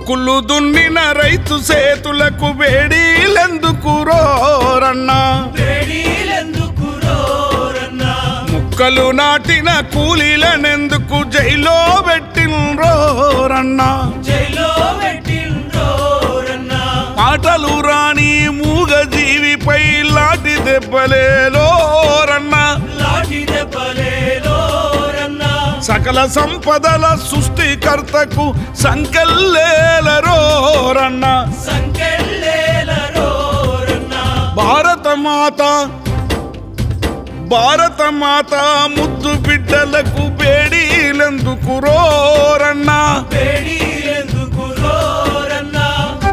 మొక్కులు దున్నిన రైతు సేతులకు వేడీలెందుకు రోరన్నా వేడీలెందుకు రోరన్నా ముక్కలు నాటిన కూలీలనెందుకు జైలో పెట్టినరోరన్నా జైలో పెట్టిండ్రోరన్నా మాటలు రాని మూగ జీవిపై లాటి దెబ్బలేలోరన్నా లాఠీ దెబ్బలేలోరన్నా సకల సంపదల సృష్టికర్తకు సంకెళ్ళేలరోరన్నా సంకెళ్ళేలరోరన్నా భారత మాత భారత మాత ముద్దు బిడ్డలకు బేడీలెందుకు రోరన్నా వేడీలెందుకు రోరన్నా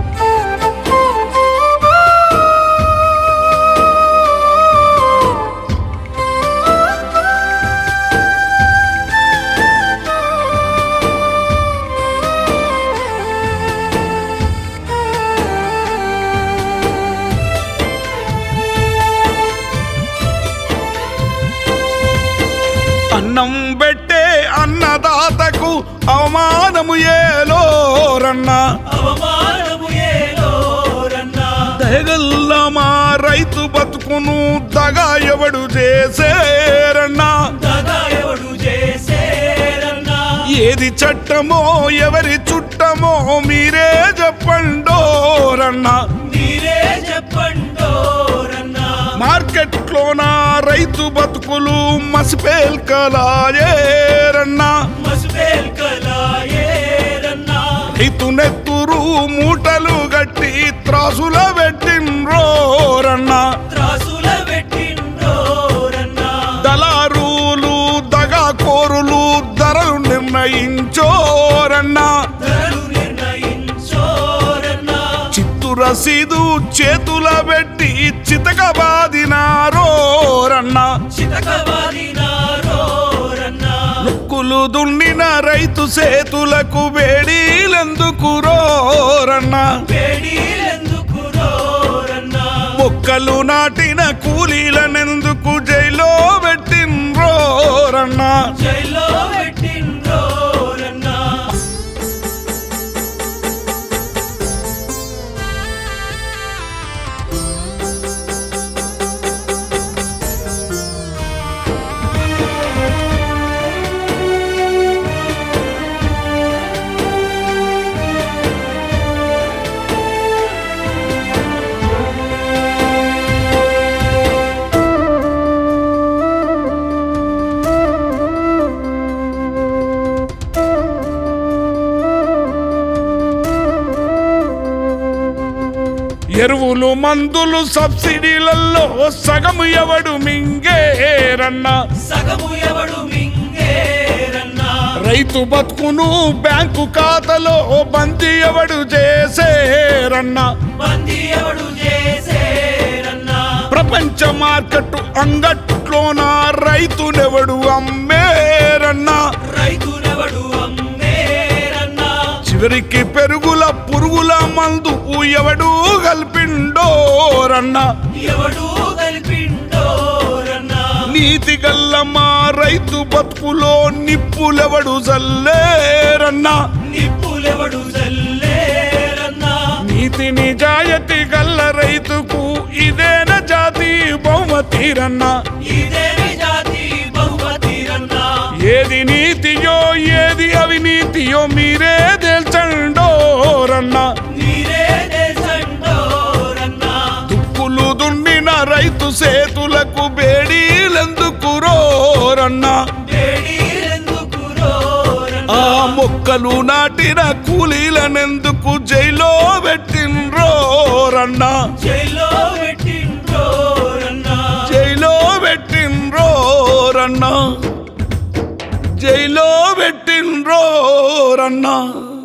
అన్నం పెట్టే అన్నదాతకు అవమానము ఏలోరన్నా అవమానము ఏలోరన్నా దయగల్ల మా రైతు బతుకును దగా ఎవడు చేసేరన్నా దగా ఎవడు చేసేరన్నా ఏది చట్టమో ఎవరి చుట్టమో మీరే చెప్పండోరన్నా మీరే చెప్పండోరన్నా మార్కెట్లో నా రైతు బతుకులు మసిపేల్కలాయేరన్నా మసుబేల్ కలాయేరన్నా రైతు నెత్తురు మూటలు గట్టి త్రాసుల పెట్టిన్రోరన్నా త్రాసుల పెట్టిండోరన్నా దళారులు దగా కోరులు ధరలు నిర్ణయించోరన్నా ధరలు నిర్ణయించోరన్నా చిత్తు రసీదు చేతుల పెట్టి చితక బాదినారోరన్నా చితకవాదినారోరన్నా నొక్కులు దున్నిన రైతు సేతులకు వేడీలెందుకు రోరన్నా వేడీలెందుకు రోరన్నా మొక్కలు నాటిన కూలీలనెందుకు జైలో పెట్టిన్రోరన్నా జైల్లో పెట్టిండ్రోరన్నా ఎరువులు మందులు సబ్సిడీలలో సగము ఎవడు మింగేరన్నా సగము ఎవడు మింగేరన్నా రైతు బతుకును బ్యాంకు ఖాతాలో బందీ ఎవడు చేసేరన్నా బందీ ఎవడు చేసేరన్నా ప్రపంచ మార్కెట్ అంగట్లోన రైతునెవడు అమ్మేరన్నా రైతునెవడు అమ్మేరన్నా చివరికి పెరుగుల పురుగుల మందు ఎవడు కల్పిండోరన్నా ఎవడు కలిపిండోరన్నా నీతి గల్ల మా రైతు బతుకులో నిప్పులెవడు జల్లేరన్నా నిప్పులెవడు జల్లేరన్నా నీతి నిజాయతి గల్ల రైతుకు ఇదేన జాతి బహుమతిరన్నా ఇదేమి జాతి బహుమతిరన్నా ఏది నీతియో ఏది అవినీతియో మీరే తేల్చండోరన్నా నీరే దేశండోరన్నా తుక్కులు దుండిన రైతు సేతులకు బేడీలెందుకు రోరన్నా వేడీలెందుకు రోరన్నా ఆ మొక్కలు నాటిన కూలీలనెందుకు జైలో పెట్టిన్రోరన్నా జైల్లో పెట్టిండ్రోరన్నా జైలో పెట్టిన్రోరన్నా జైలో పెట్టిన్రోరన్నా